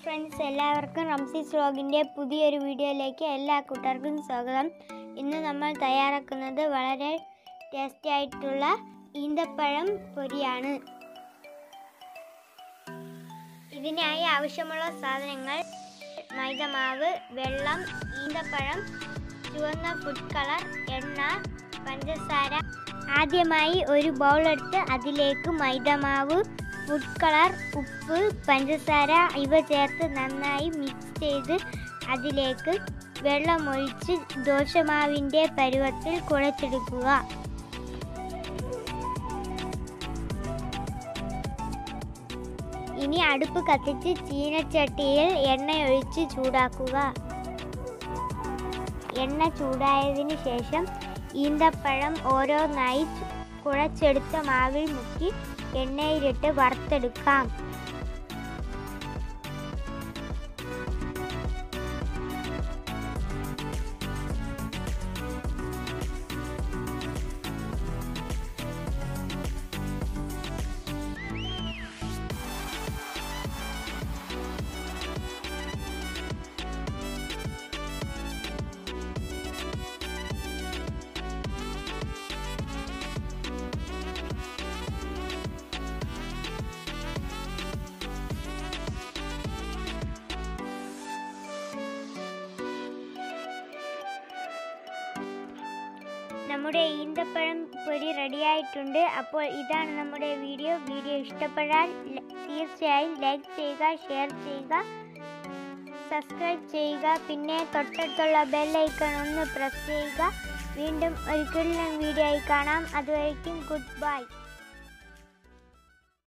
friends എല്ലാവർക്കും റംസീസ് വ്ലോഗിൻ്റെ പുതിയൊരു വീഡിയോയിലേക്ക് എല്ലാ കൂട്ടുകാർക്കും സ്വാഗതം ഇന്ന് നമ്മൾ തയ്യാറാക്കുന്നത് വളരെ ടേസ്റ്റി ആയിട്ടുള്ള ഈന്തപ്പഴം പൊരിയാണ് ഇതിനായി ആവശ്യമുള്ള സാധനങ്ങൾ മൈദമാവ് വെള്ളം ഈന്തപ്പഴം ചുവന്ന ഫുഡ് കളർ എണ്ണ പഞ്ചസാര ആദ്യമായി ഒരു ബൗൾ എടുത്ത് അതിലേക്ക് മൈദമാവ് ഫുഡ് കളർ ഉപ്പ് പഞ്ചസാര ഇവ ചേർത്ത് നന്നായി മിക്സ് ചെയ്ത് അതിലേക്ക് വെള്ളമൊഴിച്ച് ദോശമാവിൻ്റെ പരുവത്തിൽ കുഴച്ചെടുക്കുക ഇനി അടുപ്പ് കത്തിച്ച് ചീനച്ചട്ടിയിൽ എണ്ണയൊഴിച്ച് ചൂടാക്കുക എണ്ണ ചൂടായതിന് ശേഷം ഈന്തപ്പഴം ഓരോന്നായി ചു- കുഴച്ചെടുത്ത മാവിൽ മുക്കി എണ്ണയിലിട്ട് വറുത്തെടുക്കാം നമ്മുടെ ഈന്തപ്പഴം പൊരി റെഡിയായിട്ടുണ്ട് അപ്പോൾ ഇതാണ് നമ്മുടെ വീഡിയോ വീഡിയോ ഇഷ്ടപ്പെട്ടാൽ ല- തീർച്ചയായും ലൈക്ക് ചെയ്യുക ഷെയർ ചെയ്യുക സബ്സ്ക്രൈബ് ചെയ്യുക പിന്നെ തൊട്ടടുത്തുള്ള ബെല്ലൈക്കൺ ഒന്ന് പ്രസ് ചെയ്യുക വീണ്ടും ഒരിക്കലും വീഡിയോ ആയി കാണാം അതുവരയ്ക്കും ഗുഡ് ബൈ